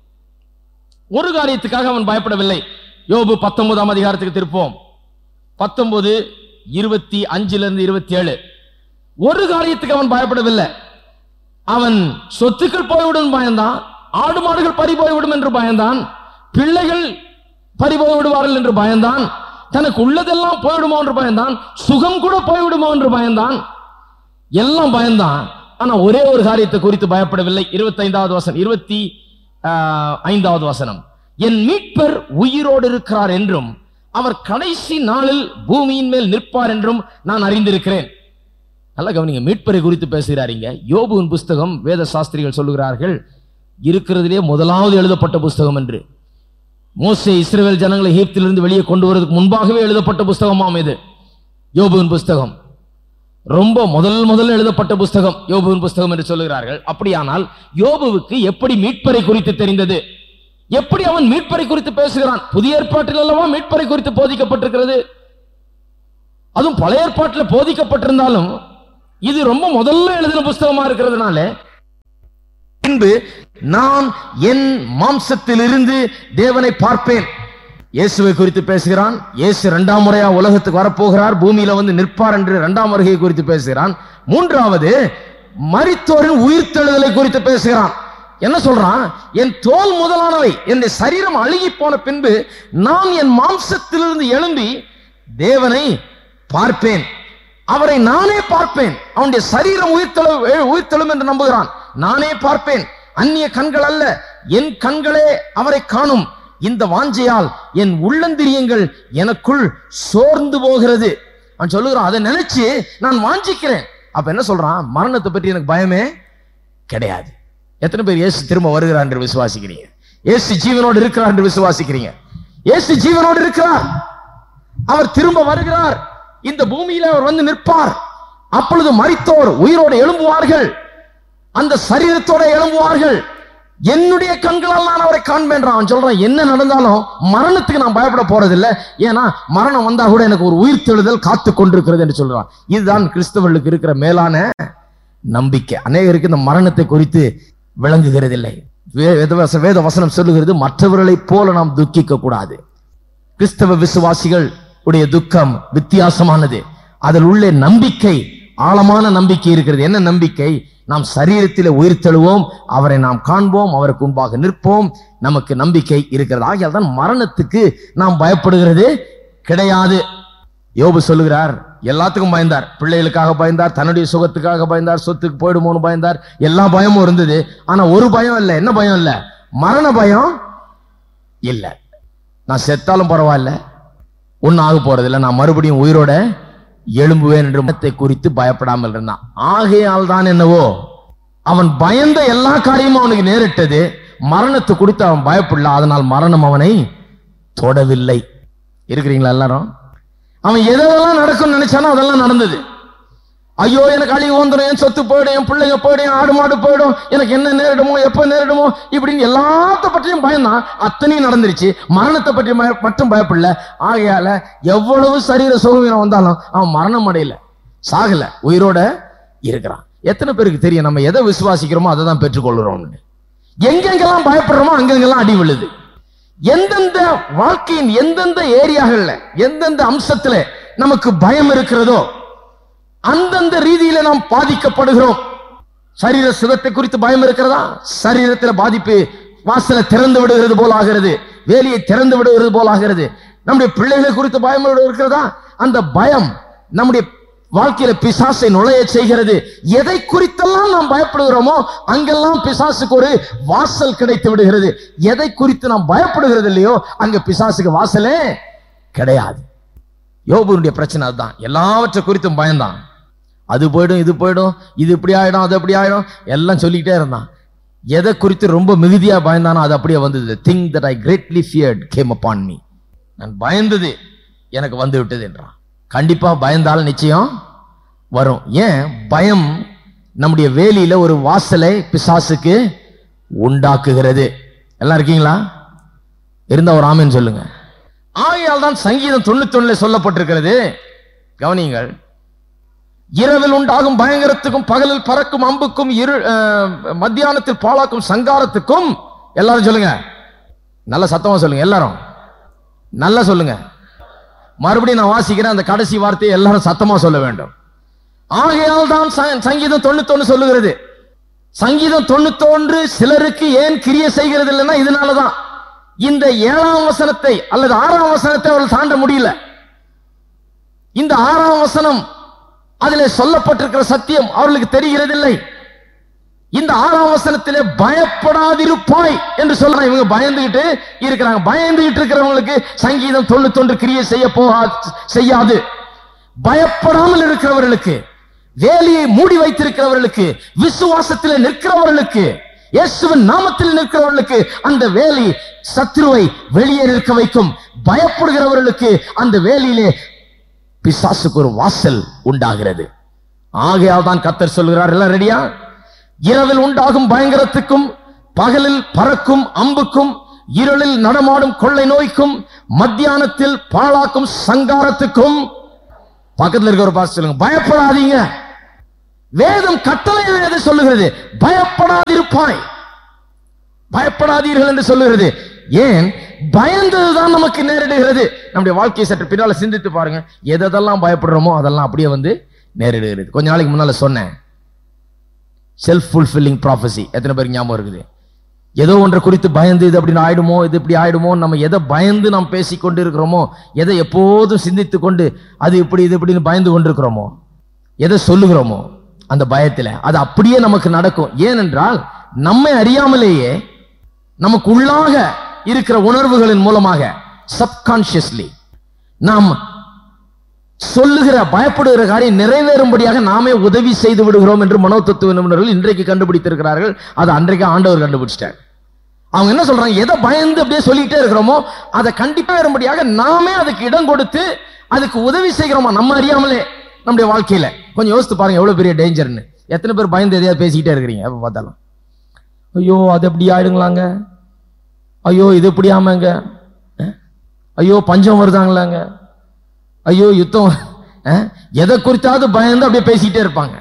ஒரு காரியத்துக்காக அவன் பயப்படவில்லை யோபு பத்தொன்பதாம் அதிகாரத்துக்கு திருப்போம் பத்தொன்பது இருபத்தி அஞ்சுல இருந்து இருபத்தி ஏழு ஒரு காரியத்துக்கு அவன் பயப்படவில்லை அவன் சொத்துக்கள் போய்விடும் பயந்தான் ஆடு மாடுகள் பறி போய்விடும் என்று பயந்தான் பிள்ளைகள் பறி போய் விடுவார்கள் என்று பயந்தான் தனக்கு உள்ளதெல்லாம் போய்விடுமோ என்று பயந்தான் சுகம் கூட போய்விடுமோ என்று பயந்தான் எல்லாம் பயந்தான் ஆனா ஒரே ஒரு காரியத்தை குறித்து பயப்படவில்லை இருபத்தைந்தாவது வசனம் இருபத்தி ஆஹ், ஐந்தாவது வசனம் என் மீட்பர் உயிரோடு இருக்கிறார் என்றும் அவர் கடைசி நாளில் பூமியின் மேல் நிற்பார் என்றும் நான் அறிந்திருக்கிறேன் நல்லா கவனிங்க மீட்பரை குறித்து பேசுகிறாருங்க யோபுவின் புஸ்தகம் வேத சாஸ்திரிகள் சொல்லுகிறார்கள் இருக்கிறதிலே முதலாவது எழுதப்பட்ட புஸ்தகம் என்று மோசே இஸ்ரவேல் ஜனங்களை எகிப்திலிருந்து வெளியே கொண்டு வருவதற்கு முன்பாகவே எழுதப்பட்ட புஸ்தகமாம் இது யோபுவின் புஸ்தகம் ரொம்ப முதல் முதல்ல எழுதப்பட்ட புஸ்தகம் யோபுவின் புஸ்தகம் என்று சொல்லுகிறார்கள் அப்படியானால் யோபுவுக்கு எப்படி மீட்பரை குறித்து தெரிந்தது எப்படி அவன் மீட்பரை குறித்து பேசுகிறான் புதிய ஏற்பாட்டில் அல்லவா மீட்பரை குறித்து போதிக்கப்பட்டிருக்கிறது அதுவும் பழைய ஏற்பாட்டில் போதிக்கப்பட்டிருந்தாலும் இது ரொம்ப முதல்ல எழுதின புஸ்தகமா இருக்கிறதுனால பின்பு நான் என் மாம்சத்திலிருந்து தேவனை பார்ப்பேன் இயேசுவை குறித்து பேசுகிறான் இயேசு இரண்டாம் முறையா உலகத்துக்கு வரப்போகிறார் பூமியில வந்து நிற்பார் என்று இரண்டாம் வருகை குறித்து பேசுகிறான் மூன்றாவது மரித்தோரின் உயிர்த்தெழுதலை குறித்து பேசுகிறான் என்ன சொல்றான் என் தோல் முதலானவை என் சரீரம் அழுகி போன பின்பு நான் என் மாம்சத்திலிருந்து எழும்பி தேவனை பார்ப்பேன் அவரை நானே பார்ப்பேன் அவனுடைய சரீரம் உயிர்த்தெழு உயிர்த்தெழும் என்று நம்புகிறான் நானே பார்ப்பேன் அந்நிய கண்கள் அல்ல என் கண்களே அவரை காணும் இந்த வாஞ்சையால் என் உள்ளந்திரியங்கள் எனக்குள் சோர்ந்து போகிறது அவன் சொல்லுகிறான் அதை நினைச்சு நான் வாஞ்சிக்கிறேன் அப்ப என்ன சொல்றான் மரணத்தை பற்றி எனக்கு பயமே கிடையாது எத்தனை பேர் இயேசு திரும்ப வருகிறார் என்று விசுவாசிக்கிறீங்க இயேசு ஜீவனோடு இருக்கிறார் என்று விசுவாசிக்கிறீங்க இயேசு ஜீவனோடு இருக்கிறார் அவர் திரும்ப வருகிறார் இந்த பூமியில அவர் வந்து நிற்பார் அப்பொழுது மரித்தோர் உயிரோடு எழும்புவார்கள் அந்த சரீரத்தோட எழும்புவார்கள் என்னுடைய கண்களால் நான் அவரை காண்பேன் அவன் சொல்றான் என்ன நடந்தாலும் மரணத்துக்கு நான் பயப்பட போறதில்லை ஏன்னா மரணம் வந்தா கூட எனக்கு ஒரு உயிர் தெழுதல் காத்து கொண்டிருக்கிறது என்று சொல்றான் இதுதான் கிறிஸ்தவர்களுக்கு இருக்கிற மேலான நம்பிக்கை அநேகருக்கு இந்த மரணத்தை குறித்து விளங்குகிறதில்லை வே- வேத வச- வேத வசனம் சொல்லுகிறது மற்றவர்களைப் போல நாம் துக்கிக்க கூடாது கிறிஸ்தவ விசுவாசிகள் உடைய துக்கம் வித்தியாசமானது அதில் உள்ள நம்பிக்கை ஆழமான நம்பிக்கை இருக்கிறது என்ன நம்பிக்கை நாம் சரீரத்திலே உயிர் தெழுவோம் அவரை நாம் காண்போம் அவருக்கு முன்பாக நிற்போம் நமக்கு நம்பிக்கை இருக்கிறது ஆகையால் தான் மரணத்துக்கு நாம் பயப்படுகிறது கிடையாது யோபு சொல்லுகிறார் எல்லாத்துக்கும் பயந்தார் பிள்ளைகளுக்காக பயந்தார் தன்னுடைய சுகத்துக்காக பயந்தார் சொத்துக்கு போயிடுமோன்னு பயந்தார் எல்லா பயமும் இருந்தது ஆனா ஒரு பயம் இல்லை என்ன பயம் இல்லை மரண பயம் இல்லை நான் செத்தாலும் பரவாயில்ல ஒன்னும் ஆக போறதில்லை நான் மறுபடியும் உயிரோட எழும்புவேன் என்று மரணத்தை குறித்து பயப்படாமல் இருந்தான் ஆகையால் தான் என்னவோ அவன் பயந்த எல்லா காரியமும் அவனுக்கு நேரிட்டது மரணத்தை குறித்து அவன் பயப்படல அதனால் மரணம் அவனை தொடவில்லை இருக்கிறீங்களா எல்லாரும் அவன் எதெல்லாம் நடக்கும்னு நினைச்சானோ அதெல்லாம் நடந்தது ஐயோ எனக்கு அழிவு வந்துடும் என் சொத்து போயிடும் என் பிள்ளைங்க போயிடும் என் ஆடு மாடு போயிடும் எனக்கு என்ன நேரிடுமோ எப்போ நேரிடுமோ இப்படின்னு எல்லாத்த பற்றியும் பயந்தான் அத்தனையும் நடந்துருச்சு மரணத்தை பற்றி பய- மட்டும் பயப்படல ஆகையால எவ்வளவு சரீர சுகவீனம் வந்தாலும் அவன் மரணம் அடையல சாகல உயிரோட இருக்கிறான் எத்தனை பேருக்கு தெரியும் நம்ம எதை விசுவாசிக்கிறோமோ அதை தான் பெற்றுக்கொள்கிறோம்னு எங்கெங்கெல்லாம் பயப்படுறோமோ அங்கெங்கெல்லாம் அடி விழுது எந்தெந்த வாழ்க்கையின் எந்தெந்த ஏரியாகள்ல எந்தெந்த அம்சத்துல நமக்கு பயம் இருக்கிறதோ அந்தந்த ரீதியில நாம் பாதிக்கப்படுகிறோம் சரீர சுகத்தை குறித்து பயம் இருக்கிறதா சரீரத்தில் பாதிப்பு வாசலை திறந்து விடுகிறது போல் ஆகிறது வேலியை திறந்து விடுகிறது போல் ஆகிறது நம்முடைய பிள்ளைகளை குறித்து பயம் இருக்கிறதா அந்த பயம் நம்முடைய வாழ்க்கையில பிசாசை நுழைய செய்கிறது எதை குறித்தெல்லாம் நாம் பயப்படுகிறோமோ அங்கெல்லாம் பிசாசுக்கு ஒரு வாசல் கிடைத்து விடுகிறது எதை குறித்து நாம் பயப்படுகிறது இல்லையோ அங்க பிசாசுக்கு வாசலே கிடையாது யோபுனுடைய பிரச்சனை அதுதான் எல்லாவற்றை குறித்தும் பயந்தான் அது போயிடும் இது போயிடும் இது இப்படி ஆயிடும் அது அப்படி ஆயிடும் எல்லாம் சொல்லிக்கிட்டே இருந்தான் எதை குறித்து ரொம்ப மிகுதியா பயந்தானோ அது அப்படியே வந்தது think that I greatly feared came upon me நான் பயந்தது எனக்கு வந்து விட்டது என்றான் கண்டிப்பா பயந்தால் நிச்சயம் வரும் ஏன் பயம் நம்முடைய வேலியில ஒரு வாசலை பிசாசுக்கு உண்டாக்குகிறது எல்லாம் இருக்கீங்களா இருந்தா ஒரு ஆமென் சொல்லுங்க ஆகையால் தான் சங்கீதம் தொண்ணூத்தி சொல்லப்பட்டிருக்கிறது கவனியுங்கள் இரவில் உண்டாகும் பயங்கரத்துக்கும் பகலில் பறக்கும் அம்புக்கும் இரு அஹ், மத்தியானத்தில் பாழாக்கும் சங்காரத்துக்கும் எல்லாரும் சொல்லுங்க நல்ல சத்தமா சொல்லுங்க எல்லாரும் நல்லா சொல்லுங்க மறுபடியும் நான் வாசிக்கிறேன் அந்த கடைசி வார்த்தையை எல்லாரும் சத்தமா சொல்ல வேண்டும் ஆகையால் தான் ச- சங்கீதம் தொண்ணூத்தொன்னு சொல்லுகிறது சங்கீதம் தொண்ணூத்தொன்று சிலருக்கு ஏன் கிரிய செய்கிறது இல்லைன்னா இதனாலதான் இந்த ஏழாம் வசனத்தை அல்லது ஆறாம் வசனத்தை அவர்கள் தாண்ட முடியல இந்த ஆறாம் வசனம் அதிலே சொல்லப்பட்டிருக்கிற சத்தியம் அவர்களுக்கு தெரிகிறதில்லை இந்த ஆறாம் வசனத்திலே பயப்படாதிருப்பாய் என்று சொல்றாங்க இவங்க பயந்துகிட்டு இருக்கிறாங்க பயந்துகிட்டு இருக்கிறவங்களுக்கு சங்கீதம் தொண்ணூத்தொன்று கிரியை செய்ய போகா செய்யாது பயப்படாமல் இருக்கிறவர்களுக்கு வேலியை மூடி வைத்திருக்கிறவர்களுக்கு விசுவாசத்தில் நிற்கிறவர்களுக்கு இயேசுவின் நாமத்தில் நிற்கிறவர்களுக்கு அந்த வேலி சத்ருவை வெளியே நிற்க வைக்கும் பயப்படுகிறவர்களுக்கு அந்த வேலியிலே பிசாசுக்கு ஒரு வாசல் உண்டாகிறது ஆகையால் தான் கத்தர் சொல்கிறார் எல்லாம் ரெடியா இரவில் உண்டாகும் பயங்கரத்துக்கும் பகலில் பறக்கும் அம்புக்கும் இருளில் நடமாடும் கொள்ளை நோய்க்கும் மத்தியானத்தில் பாழாக்கும் சங்காரத்துக்கும் பக்கத்துல இருக்க ஒரு பாஸ் சொல்லுங்க பயப்படாதீங்க வேதம் கட்டளை எது சொல்லுகிறது பயப்படாதிருப்பாய் பயப்படாதீர்கள் என்று சொல்லுகிறது ஏன் பயந்ததுதான் நமக்கு நேரிடுகிறது நம்முடைய வாழ்க்கையை சற்று பின்னால சிந்தித்து பாருங்க எதெல்லாம் பயப்படுறோமோ அதெல்லாம் அப்படியே வந்து நேரிடுகிறது கொஞ்ச நாளைக்கு முன்னால சொன்னேன் செல்ஃப் ஃபுல்ஃபில்லிங் ப்ராஃபஸி எத்தனை பேருக்கு ஞாபகம் இருக்குது ஏதோ ஒன்றை குறித்து பயந்து இது அப்படின்னு ஆயிடுமோ இது இப்படி ஆயிடுமோ நம்ம எதை பயந்து நாம் பேசி கொண்டு இருக்கிறோமோ எதை எப்போதும் சிந்தித்து கொண்டு அது இப்படி இது இப்படின்னு பயந்து கொண்டிருக்கிறோமோ எதை சொல்லுகிறோமோ அந்த பயத்துல அது அப்படியே நமக்கு நடக்கும் ஏனென்றால் நம்மை அறியாமலேயே நமக்கு உள்ளாக இருக்கிற உணர்வுகளின் மூலமாக சப்கான்சியஸ்லி நாம் சொல்லுகிற பயப்படுகிற காரியம் நிறைவேறும்படியாக நாமே உதவி செய்து விடுகிறோம் என்று மனோதத்துவ நிபுணர்கள் இன்றைக்கு கண்டுபிடித்திருக்கிறார்கள் அது அன்றைக்கு ஆண்டவர் கண்டுபிடிச்சிட்டார் அவங்க என்ன சொல்றாங்க எதை பயந்து அப்படியே சொல்லிட்டே இருக்கிறோமோ அதை கண்டிப்பா வரும்படியாக நாமே அதுக்கு இடம் கொடுத்து அதுக்கு உதவி செய்கிறோமா நம்ம அறியாமலே நம்முடைய வாழ்க்கையில கொஞ்சம் யோசித்து பாருங்க எவ்வளவு பெரிய டேஞ்சர்னு எத்தனை பேர் பயந்து எதையாவது பேசிக்கிட்டே இருக்கிறீங்க எப்ப பார்த்தாலும் ஐயோ அது எப்படி ஆயிடுங்களாங்க ஐயோ இது எப்படி ஆமாங்க அஹ்? ஐயோ பஞ்சம் வருதாங்களாங்க ஐயோ யுத்தம் அஹ்? எதை குறித்தாவது பயந்து அப்படியே பேசிக்கிட்டே இருப்பாங்க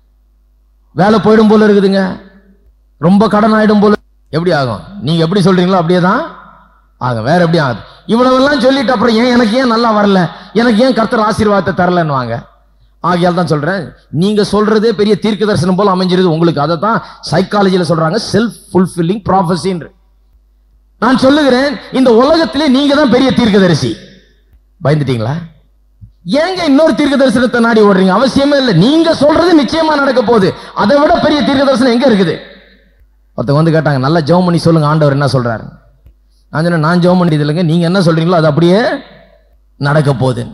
வேலை போயிடும் போல இருக்குதுங்க ரொம்ப கடன் ஆயிடும் போல எப்படி ஆகும் நீங்க எப்படி சொல்றீங்களோ அப்படியே தான் ஆகும் வேற எப்படி ஆகுது இவ்வளவெல்லாம் சொல்லிட்டு அப்புறம் ஏன் எனக்கு ஏன் நல்லா வரல எனக்கு ஏன் கர்த்தர் ஆசீர்வாதத்தை தரலன்னு வாங்க ஆகையால் தான் சொல்றேன் நீங்க சொல்றதே பெரிய தீர்க்க தரிசனம் போல அமைஞ்சிருது உங்களுக்கு அதை தான் சைக்காலஜில சொல்றாங்க செல்ஃப் ஃபுல்ஃபில்லிங் ப்ராஃபஸின்னு நான் சொல்லுகிறேன் இந்த உலகத்திலே நீங்க தான் பெரிய தீர்க்கதரிசி பயந்துட்டீங்களா ஏங்க இன்னொரு தீர்க்க தரிசனத்தை நாடி ஓடுறீங்க அவசியமே இல்லை நீங்க சொல்றது நிச்சயமா நடக்க போகுது அதை விட பெரிய தீர்க்க தரிசனம் எங்க இருக்குது ஒருத்தவங்க வந்து கேட்டாங்க நல்லா ஜெபம் பண்ணி சொல்லுங்க ஆண்டவர் என்ன சொல்றாரு நான் சொன்னேன் நான் ஜெபம் பண்ணியது இல்லைங்க நீங்க என்ன சொல்றீங்களோ அது அப்படியே நடக்க போகுதுன்னு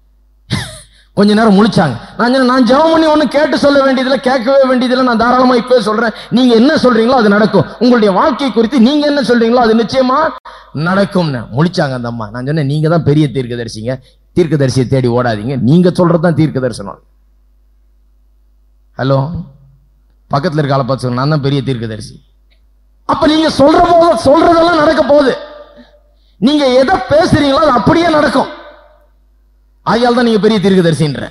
கொஞ்ச நேரம் முழிச்சாங்க நான் சொன்னேன் நான் ஜெபம் பண்ணி ஒன்றும் கேட்டு சொல்ல வேண்டியதில்லை கேட்கவே வேண்டியதில்லை நான் தாராளமா இப்பவே சொல்றேன் நீங்க என்ன சொல்றீங்களோ அது நடக்கும் உங்களுடைய வாழ்க்கை குறித்து நீங்க என்ன சொல்றீங்களோ அது நிச்சயமா நடக்கும்னு முழிச்சாங்க அந்த அம்மா நான் சொன்னேன் நீங்க தான் பெரிய தீர்க்கதரிசிங்க தீர்க்கதரிசியை தேடி ஓடாதீங்க நீங்க சொல்றது தான் தீர்க்க தரிசனம் ஹலோ பக்கத்துல இருக்க ஆளை பார்த்து சொல்லுங்க, நான் தான் பெரிய தீர்க்கதரிசி அப்ப நீங்க சொல்ற போது சொல்றதெல்லாம் நடக்க போகுது நீங்க எதை பேசுறீங்களோ அது அப்படியே நடக்கும் ஆகையால் தான் நீங்க பெரிய தீர்க்கதரிசின்ற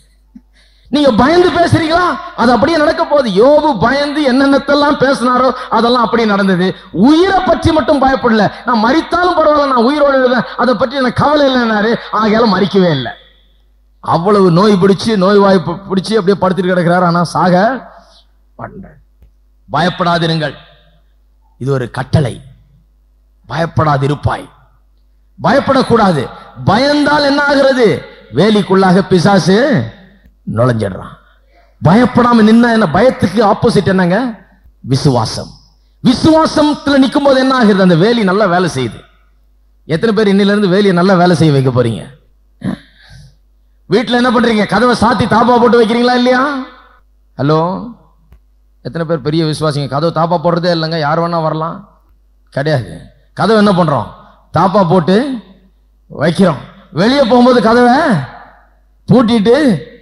நீங்க பயந்து பேசுறீங்களா அது அப்படியே நடக்க போகுது யோபு பயந்து என்னென்னத்தெல்லாம் பேசினாரோ அதெல்லாம் அப்படியே நடந்தது உயிரை பற்றி மட்டும் பயப்படல நான் மரித்தாலும் பரவாயில்ல நான் உயிரோடு எழுதேன் அதை பற்றி எனக்கு கவலை இல்லைனாரு ஆகையால மறிக்கவே இல்லை அவ்வளவு நோய் பிடிச்சு நோய் வாய்ப்பு பிடிச்சு அப்படியே படுத்துட்டு கிடக்கிறார் ஆனா சாக பண்ண பயப்படாதிருங்கள் இது ஒரு கட்டளை பயப்படாதிருப்பாய் பயப்படக்கூடாது பயந்தால் என்ன ஆகிறது வேலிக்குள்ளாக பிசாசு நுழைஞ்சிடுறான் பயப்படாம நின்னா என்ன பயத்துக்கு ஆப்போசிட் என்னங்க விசுவாசம் விசுவாசத்துல நிற்கும் போது என்ன ஆகுது அந்த வேலி நல்லா வேலை செய்யுது எத்தனை பேர் இன்னில இருந்து வேலியை நல்லா வேலை செய்ய வைக்க போறீங்க வீட்டுல என்ன பண்றீங்க கதவை சாத்தி தாப்பா போட்டு வைக்கிறீங்களா இல்லையா ஹலோ எத்தனை பேர் பெரிய விசுவாசிங்க கதவு தாப்பா போடுறதே இல்லைங்க யார் வேணா வரலாம் கிடையாது கதவை என்ன பண்றோம் தாப்பா போட்டு வைக்கிறோம் வெளியே போகும்போது கதவை பூட்டிட்டு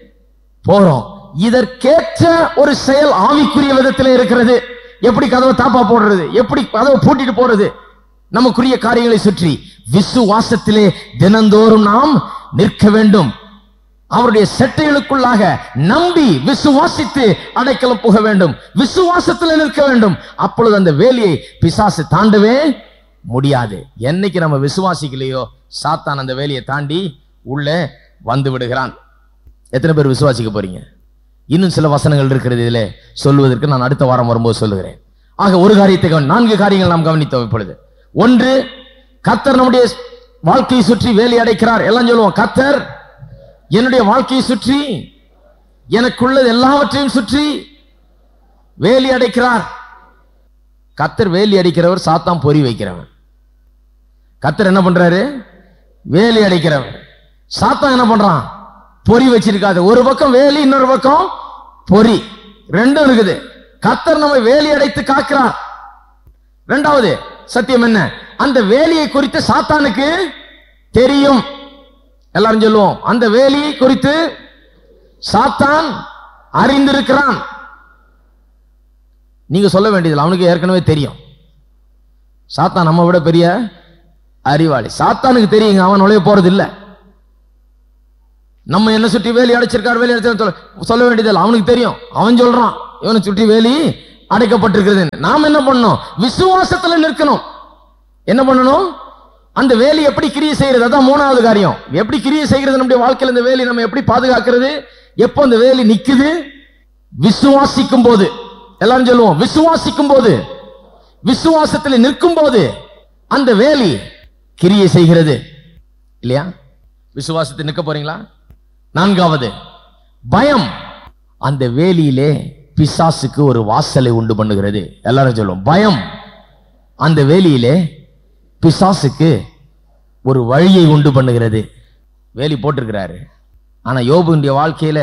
போறோம் இதற்கேற்ற ஒரு செயல் ஆவிக்குரிய விதத்தில் இருக்கிறது எப்படி கதவை தாப்பா போடுறது எப்படி கதவை பூட்டிட்டு போறது நமக்குரிய காரியங்களை சுற்றி விசுவாசத்திலே தினந்தோறும் நாம் நிற்க வேண்டும் அவருடைய செட்டைகளுக்குள்ளாக நம்பி விசுவாசித்து அடைக்கலம் புக வேண்டும் விசுவாசத்தில் நிற்க வேண்டும் அப்பொழுது அந்த வேலியை பிசாசு தாண்டவே முடியாது என்னைக்கு நம்ம விசுவாசிக்கலையோ சாத்தான் அந்த வேலியை தாண்டி உள்ளே வந்து விடுகிறான் எத்தனை பேர் விசுவாசிக்க போறீங்க இன்னும் சில வசனங்கள் இருக்கிறது இதிலே சொல்வதற்கு நான் அடுத்த வாரம் வரும்போது சொல்லுகிறேன் ஆக ஒரு காரியத்தை கவனி நான்கு காரியங்கள் நாம் கவனித்தோம் இப்பொழுது ஒன்று கத்தர் நம்முடைய வாழ்க்கையை சுற்றி வேலி அடைக்கிறார் எல்லாம் சொல்லுவோம் கத்தர் என்னுடைய வாழ்க்கையை சுற்றி எனக்குள்ளது எல்லாவற்றையும் சுற்றி வேலி அடைக்கிறார் கத்தர் வேலி அடிக்கிறவர் சாத்தான் பொறி வைக்கிறவன் கத்தர் என்ன பண்றாரு வேலி அடைக்கிறவன் சாத்தான் என்ன பண்றான் பொறி வச்சிருக்காது ஒரு பக்கம் வேலி இன்னொரு பக்கம் பொறி ரெண்டும் இருக்குது கத்தர் நம்மை வேலி அடைத்து காக்கிறார் ரெண்டாவது சத்தியம் என்ன அந்த வேலியை குறித்து சாத்தானுக்கு தெரியும் எல்லாரும் சொல்லுவோம் அந்த வேலியை குறித்து சாத்தான் அறிந்திருக்கிறான் நீங்க சொல்ல வேண்டியதில்லை அவனுக்கு ஏற்கனவே தெரியும் சாத்தான் நம்ம விட பெரிய அறிவாளி சாத்தானுக்கு தெரியுங்க அவன் நுழைய போறது இல்ல நம்ம என்ன சுற்றி வேலி அடைச்சிருக்கார் வேலி அடைச்சிருக்காரு சொல்ல- சொல்ல வேண்டியதில்லை அவனுக்கு தெரியும் அவன் சொல்றான் இவனை சுற்றி வேலி அடைக்கப்பட்டிருக்கிறது நாம் என்ன பண்ணணும் விசுவாசத்துல நிற்கணும் என்ன பண்ணணும் அந்த வேலி எப்படி கிரியை செய்யறது அதான் மூணாவது காரியம் எப்படி கிரியை செய்கிறது நம்முடைய வாழ்க்கையில இந்த வேலி நம்ம எப்படி பாதுகாக்கிறது எப்போ அந்த வேலி நிக்குது விசுவாசிக்கும் போது எல்லாரும் சொல்லுவோம் விசுவாசிக்கும் போது விசுவாசத்தில் நிற்கும் போது அந்த வேலி கிரியை செய்கிறது இல்லையா விசுவாசத்தில் நிற்க போறீங்களா நான்காவது பயம் அந்த வேலியிலே பிசாசுக்கு ஒரு வாசலை உண்டு பண்ணுகிறது எல்லாரும் சொல்லுவோம் பயம் அந்த வேலியிலே பிசாசுக்கு ஒரு வழியை உண்டு பண்ணுகிறது வேலி போட்டிருக்கிறாரு ஆனா யோபுடைய வாழ்க்கையில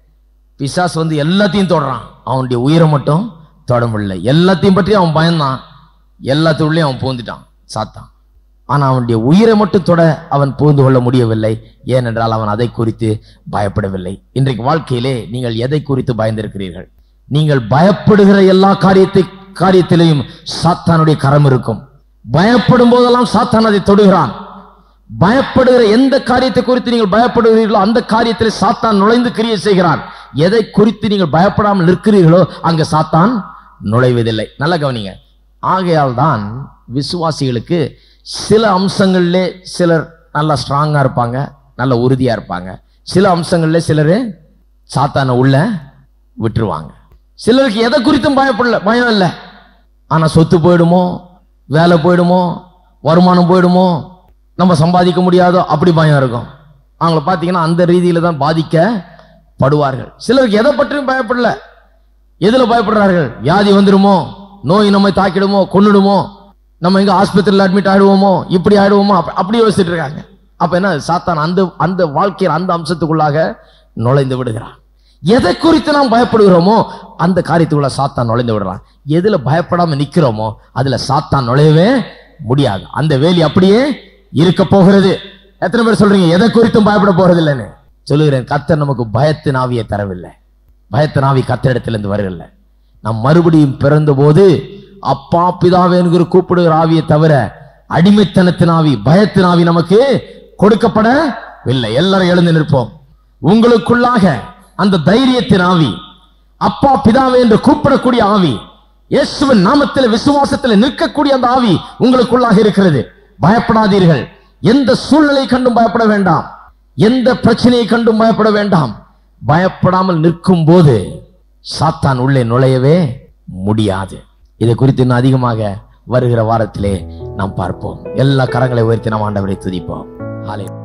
பிசாசு வந்து எல்லாத்தையும் தொடறான் அவனுடைய உயிரை மட்டும் தொட முடியல எல்லாத்தையும் பற்றி அவன் பயந்தான் எல்லாத்துக்குள்ளேயும் அவன் பூந்துட்டான் சாத்தான் ஆனா அவனுடைய உயிரை மட்டும் தொட அவன் புகுந்து கொள்ள முடியவில்லை ஏனென்றால் அவன் அதை குறித்து பயப்படவில்லை இன்றைக்கு வாழ்க்கையிலே நீங்கள் எதை குறித்து பயந்திருக்கிறீர்கள் நீங்கள் பயப்படுகிற எல்லா காரியத்தை காரியத்திலையும் சாத்தானுடைய கரம் இருக்கும் பயப்படும் போதெல்லாம் சாத்தான் அதை தொடுகிறான் பயப்படுகிற எந்த காரியத்தை குறித்து நீங்கள் பயப்படுகிறீர்களோ அந்த காரியத்தில் சாத்தான் நுழைந்து கிரியை செய்கிறான் எதை குறித்து நீங்கள் பயப்படாமல் நிற்கிறீர்களோ அங்க சாத்தான் நுழைவதில்லை நல்ல கவனிங்க ஆகையால் தான் விசுவாசிகளுக்கு சில அம்சங்களிலே சிலர் நல்லா ஸ்ட்ராங்கா இருப்பாங்க நல்ல உறுதியா இருப்பாங்க சில அம்சங்களிலே சிலர் சாத்தான உள்ள விட்டுருவாங்க சிலருக்கு எதை குறித்தும் பயப்படல பயம் இல்லை ஆனா சொத்து போயிடுமோ வேலை போயிடுமோ வருமானம் போயிடுமோ நம்ம சம்பாதிக்க முடியாதோ அப்படி பயம் இருக்கும் அவங்கள பார்த்தீங்கன்னா அந்த ரீதியில தான் பாதிக்கப்படுவார்கள் சிலருக்கு எதை பற்றியும் பயப்படல எதுல பயப்படுறார்கள் வியாதி வந்துடுமோ நோய் நம்மை தாக்கிடுமோ கொன்னுடுமோ நம்ம எங்க ஆஸ்பத்திரியில் அட்மிட் ஆயிடுவோமோ இப்படி ஆயிடுவோமோ அப்ப- அப்படி யோசிச்சுட்டு இருக்காங்க அப்ப என்ன சாத்தான் அந்த அந்த வாழ்க்கையில் அந்த அம்சத்துக்குள்ளாக நுழைந்து விடுகிறான் எதை குறித்து நாம் பயப்படுகிறோமோ அந்த காரியத்துக்குள்ள சாத்தான் நுழைந்து விடுறான் எதுல பயப்படாம நிக்கிறோமோ அதுல சாத்தான் நுழையவே முடியாது அந்த வேலி அப்படியே இருக்க போகிறது எத்தனை பேர் சொல்றீங்க எதை குறித்தும் பயப்பட போறது இல்லைன்னு சொல்லுகிறேன் கர்த்தர் நமக்கு பயத்தின் ஆவியை தரவில்லை பயத்தின் ஆவி கத்தரிடத்திலிருந்து வரவில்லை நாம் மறுபடியும் பிறந்தபோது அப்பா பிதாவே என்கிற கூப்பிடுகிற ஆவியை தவிர அடிமைத்தனத்தின் ஆவி பயத்தின் ஆவி நமக்கு கொடுக்கப்படவில்லை எல்லாரும் எழுந்து நிற்போம் உங்களுக்குள்ளாக அந்த தைரியத்தின் ஆவி அப்பா பிதாவே என்று கூப்பிடக்கூடிய ஆவி இயேசுவின் நாமத்தில் விசுவாசத்தில் நிற்கக்கூடிய அந்த ஆவி உங்களுக்குள்ளாக இருக்கிறது பயப்படாதீர்கள் எந்த சூழ்நிலை கண்டும் பயப்பட வேண்டாம் எந்த பிரச்சனையை கண்டும் பயப்பட வேண்டாம் பயப்படாமல் நிற்கும் போது சாத்தான் உள்ளே நுழையவே முடியாது இதை குறித்து இன்னும் அதிகமாக வருகிற வாரத்திலே நாம் பார்ப்போம் எல்லா கரங்களை உயர்த்தி நாம் ஆண்டவரை துதிப்போம் ஹalleluya